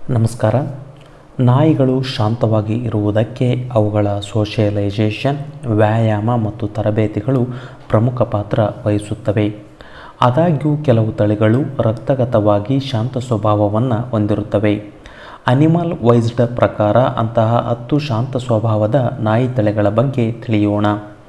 ನಮಸ್ಕಾರ ನಾಯಿಗಳು ಶಾಂತವಾಗಿ ಇರುವುದಕ್ಕೆ ಅವುಗಳ ಸೋಷಿಯಲೈಸೇಷನ್ ವ್ಯಾಯಾಮ ಮತ್ತು ತರಬೇತಿಗಳು ಪ್ರಮುಖ ಪಾತ್ರ ವಹಿಸುತ್ತವೆ ಆದಾಗ್ಯೂ ಕೆಲವು ತಳಿಗಳು ರಕ್ತಗತವಾಗಿ ಶಾಂತ ಸ್ವಭಾವವನ್ನು ಹೊಂದಿರುತ್ತವೆ ಅನಿಮಲ್ ವೈಸ್ಡ್ ಪ್ರಕಾರ ಅಂತಹ ಹತ್ತು ಶಾಂತ ಸ್ವಭಾವದ ನಾಯಿ ತಳಿಗಳ ಬಗ್ಗೆ ತಿಳಿಯೋಣ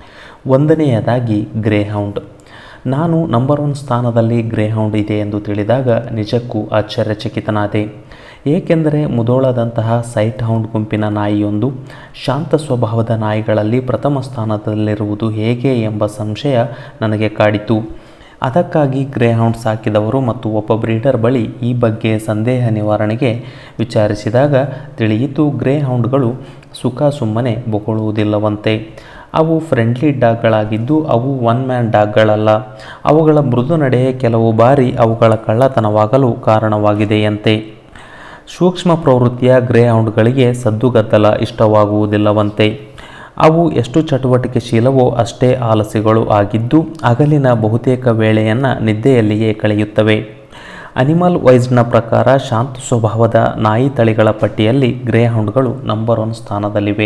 ಒಂದನೆಯದಾಗಿ ಗ್ರೇಹೌಂಡ್ ನಾನು ನಂಬರ್ ಒನ್ ಸ್ಥಾನದಲ್ಲಿ ಗ್ರೇಹೌಂಡ್ ಇದೆ ಎಂದು ತಿಳಿದಾಗ ನಿಜಕ್ಕೂ ಆಶ್ಚರ್ಯಚಕಿತನಾದೆ ಏಕೆಂದರೆ ಮುದೋಳದಂತಹ ಸೈಟ್ ಹೌಂಡ್ ಗುಂಪಿನ ನಾಯಿಯೊಂದು ಶಾಂತ ಸ್ವಭಾವದ ನಾಯಿಗಳಲ್ಲಿ ಪ್ರಥಮ ಸ್ಥಾನದಲ್ಲಿರುವುದು ಹೇಗೆ ಎಂಬ ಸಂಶಯ ನನಗೆ ಕಾಡಿತು ಅದಕ್ಕಾಗಿ ಗ್ರೇಹೌಂಡ್ ಸಾಕಿದವರು ಮತ್ತು ಒಬ್ಬ ಬ್ರೀಡರ್ ಬಳಿ ಈ ಬಗ್ಗೆ ಸಂದೇಹ ನಿವಾರಣೆಗೆ ವಿಚಾರಿಸಿದಾಗ ತಿಳಿಯಿತು ಗ್ರೇಹೌಂಡ್ಗಳು ಸುಖ ಸುಮ್ಮನೆ ಬೊಗಳುವುದಿಲ್ಲವಂತೆ ಅವು ಫ್ರೆಂಡ್ಲಿ ಡಾಗ್ಗಳಾಗಿದ್ದು ಅವು ಒನ್ ಮ್ಯಾನ್ ಡಾಗ್ಗಳಲ್ಲ ಅವುಗಳ ಮೃದು ನಡೆ ಕೆಲವು ಬಾರಿ ಅವುಗಳ ಕಳ್ಳತನವಾಗಲು ಕಾರಣವಾಗಿದೆಯಂತೆ ಸೂಕ್ಷ್ಮ ಪ್ರವೃತ್ತಿಯ ಗ್ರೇಹೌಂಡ್ಗಳಿಗೆ ಸದ್ದುಗದ್ದಲ ಇಷ್ಟವಾಗುವುದಿಲ್ಲವಂತೆ ಅವು ಎಷ್ಟು ಚಟುವಟಿಕೆಶೀಲವೋ ಅಷ್ಟೇ ಆಲಸಿಗಳು ಆಗಿದ್ದು ಹಗಲಿನ ಬಹುತೇಕ ವೇಳೆಯನ್ನು ನಿದ್ದೆಯಲ್ಲಿಯೇ ಕಳೆಯುತ್ತವೆ ಅನಿಮಲ್ ವೈಸ್ಡ್ನ ಪ್ರಕಾರ ಶಾಂತ ಸ್ವಭಾವದ ನಾಯಿ ತಳಿಗಳ ಪಟ್ಟಿಯಲ್ಲಿ ಗ್ರೇಹೌಂಡ್ಗಳು ನಂಬರ್ ಒನ್ ಸ್ಥಾನದಲ್ಲಿವೆ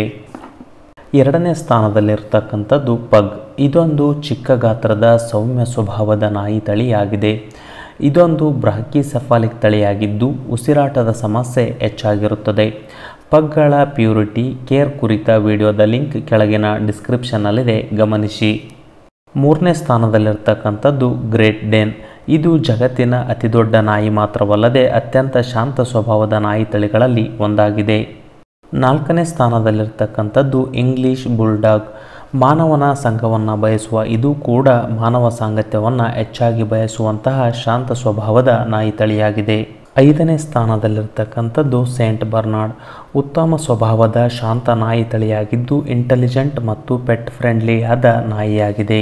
ಎರಡನೇ ಸ್ಥಾನದಲ್ಲಿರ್ತಕ್ಕಂಥದ್ದು ಪಗ್ ಇದೊಂದು ಚಿಕ್ಕ ಗಾತ್ರದ ಸೌಮ್ಯ ಸ್ವಭಾವದ ನಾಯಿ ತಳಿಯಾಗಿದೆ ಇದೊಂದು ಬ್ರಾಕಿಸೆಫಾಲಿಕ್ ತಳಿಯಾಗಿದ್ದು ಉಸಿರಾಟದ ಸಮಸ್ಯೆ ಹೆಚ್ಚಾಗಿರುತ್ತದೆ ಪಗ್ಗಳ ಪ್ಯೂರಿಟಿ ಕೇರ್ ಕುರಿತ ವಿಡಿಯೋದ ಲಿಂಕ್ ಕೆಳಗಿನ ಡಿಸ್ಕ್ರಿಪ್ಷನ್ನಲ್ಲಿದೆ ಗಮನಿಸಿ ಮೂರನೇ ಸ್ಥಾನದಲ್ಲಿರ್ತಕ್ಕಂಥದ್ದು ಗ್ರೇಟ್ ಡೇನ್ ಇದು ಜಗತ್ತಿನ ಅತಿದೊಡ್ಡ ನಾಯಿ ಮಾತ್ರವಲ್ಲದೆ ಅತ್ಯಂತ ಶಾಂತ ಸ್ವಭಾವದ ನಾಯಿ ತಳಿಗಳಲ್ಲಿ ಒಂದಾಗಿದೆ ನಾಲ್ಕನೇ ಸ್ಥಾನದಲ್ಲಿರ್ತಕ್ಕಂಥದ್ದು ಇಂಗ್ಲಿಷ್ ಬುಲ್ಡಾಗ್ ಮಾನವನ ಸಂಘವನ್ನು ಬಯಸುವ ಇದು ಕೂಡ ಮಾನವ ಸಾಂಗತ್ಯವನ್ನು ಹೆಚ್ಚಾಗಿ ಬಯಸುವಂತಹ ಶಾಂತ ಸ್ವಭಾವದ ನಾಯಿ ತಳಿಯಾಗಿದೆ ಐದನೇ ಸ್ಥಾನದಲ್ಲಿರ್ತಕ್ಕಂಥದ್ದು ಸೇಂಟ್ ಬರ್ನಾರ್ಡ್ ಉತ್ತಮ ಸ್ವಭಾವದ ಶಾಂತ ನಾಯಿ ತಳಿಯಾಗಿದ್ದು ಇಂಟೆಲಿಜೆಂಟ್ ಮತ್ತು ಪೆಟ್ ಫ್ರೆಂಡ್ಲಿಯಾದ ನಾಯಿಯಾಗಿದೆ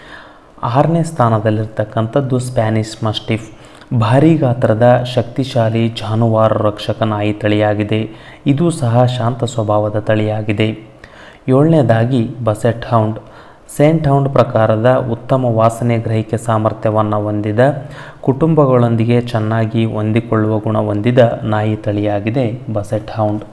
ಆರನೇ ಸ್ಥಾನದಲ್ಲಿರ್ತಕ್ಕಂಥದ್ದು ಸ್ಪ್ಯಾನಿಷ್ ಮಸ್ಟಿಫ್ ಭಾರೀ ಗಾತ್ರದ ಶಕ್ತಿಶಾಲಿ ಜಾನುವಾರು ರಕ್ಷಕ ನಾಯಿ ತಳಿಯಾಗಿದೆ ಇದು ಸಹ ಶಾಂತ ಸ್ವಭಾವದ ತಳಿಯಾಗಿದೆ ಏಳನೇದಾಗಿ ಬಸೆಟ್ ಹೌಂಡ್ ಸೇಂಟ್ ಹೌಂಡ್ ಪ್ರಕಾರದ ಉತ್ತಮ ವಾಸನೆ ಗ್ರಹಿಕೆ ಸಾಮರ್ಥ್ಯವನ್ನು ಹೊಂದಿದ ಕುಟುಂಬಗಳೊಂದಿಗೆ ಚೆನ್ನಾಗಿ ಹೊಂದಿಕೊಳ್ಳುವ ಗುಣ ಹೊಂದಿದ ನಾಯಿ ತಳಿಯಾಗಿದೆ ಬಸೆಟ್ ಹೌಂಡ್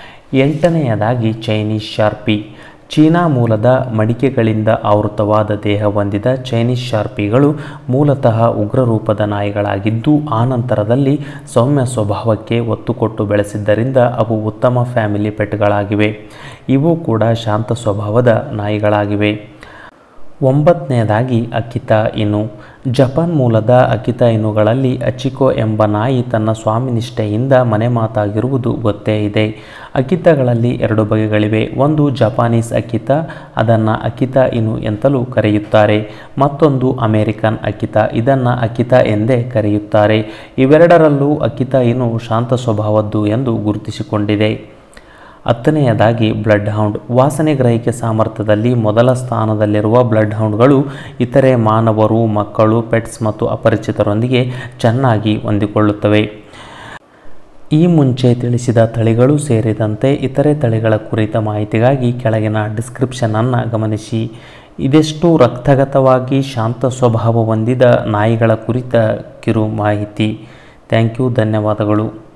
ಎಂಟನೆಯದಾಗಿ ಚೈನೀಸ್ ಶಾರ್ಪಿ ಚೀನಾ ಮೂಲದ ಮಡಿಕೆಗಳಿಂದ ಆವೃತವಾದ ದೇಹ ಹೊಂದಿದ ಚೈನೀಸ್ ಶಾರ್ಪಿಗಳು ಮೂಲತಃ ಉಗ್ರರೂಪದ ನಾಯಿಗಳಾಗಿದ್ದು ಆನಂತರದಲ್ಲಿ ಸೌಮ್ಯ ಸ್ವಭಾವಕ್ಕೆ ಒತ್ತು ಕೊಟ್ಟು ಬೆಳೆಸಿದ್ದರಿಂದ ಅವು ಉತ್ತಮ ಫ್ಯಾಮಿಲಿ ಪೆಟ್ಗಳಾಗಿವೆ ಇವು ಕೂಡ ಶಾಂತ ಸ್ವಭಾವದ ನಾಯಿಗಳಾಗಿವೆ ಒಂಬತ್ತನೆಯದಾಗಿ ಅಕಿತಾ ಇನು ಜಪಾನ್ ಮೂಲದ ಅಕಿತಾ ಇನುಗಳಲ್ಲಿ ಅಚಿಕೋ ಎಂಬ ನಾಯಿ ತನ್ನ ಸ್ವಾಮಿನಿಷ್ಠೆಯಿಂದ ಮನೆ ಮಾತಾಗಿರುವುದು ಗೊತ್ತೇ ಇದೆ ಅಕಿತಗಳಲ್ಲಿ ಎರಡು ಬಗೆಗಳಿವೆ ಒಂದು ಜಪಾನೀಸ್ ಅಕಿತ ಅದನ್ನು ಅಕಿತಾ ಇನು ಎಂತಲೂ ಕರೆಯುತ್ತಾರೆ ಮತ್ತೊಂದು ಅಮೇರಿಕನ್ ಅಕಿತ ಇದನ್ನು ಅಕಿತ ಎಂದೇ ಕರೆಯುತ್ತಾರೆ ಇವೆರಡರಲ್ಲೂ ಅಕಿತಾ ಇನು ಶಾಂತ ಸ್ವಭಾವದ್ದು ಎಂದು ಗುರುತಿಸಿಕೊಂಡಿದೆ ಹತ್ತನೆಯದಾಗಿ ಬ್ಲಡ್ ಹೌಂಡ್ ವಾಸನೆ ಗ್ರಹಿಕೆ ಸಾಮರ್ಥ್ಯದಲ್ಲಿ ಮೊದಲ ಸ್ಥಾನದಲ್ಲಿರುವ ಬ್ಲಡ್ ಹೌಂಡ್ಗಳು ಇತರೆ ಮಾನವರು ಮಕ್ಕಳು ಪೆಟ್ಸ್ ಮತ್ತು ಅಪರಿಚಿತರೊಂದಿಗೆ ಚೆನ್ನಾಗಿ ಹೊಂದಿಕೊಳ್ಳುತ್ತವೆ ಈ ಮುಂಚೆ ತಿಳಿಸಿದ ತಳಿಗಳು ಸೇರಿದಂತೆ ಇತರೆ ತಳಿಗಳ ಕುರಿತ ಮಾಹಿತಿಗಾಗಿ ಕೆಳಗಿನ ಡಿಸ್ಕ್ರಿಪ್ಷನನ್ನು ಗಮನಿಸಿ ಇದೆಷ್ಟು ರಕ್ತಗತವಾಗಿ ಶಾಂತ ಸ್ವಭಾವ ಹೊಂದಿದ ನಾಯಿಗಳ ಕುರಿತ ಕಿರು ಮಾಹಿತಿ ಥ್ಯಾಂಕ್ ಯು ಧನ್ಯವಾದಗಳು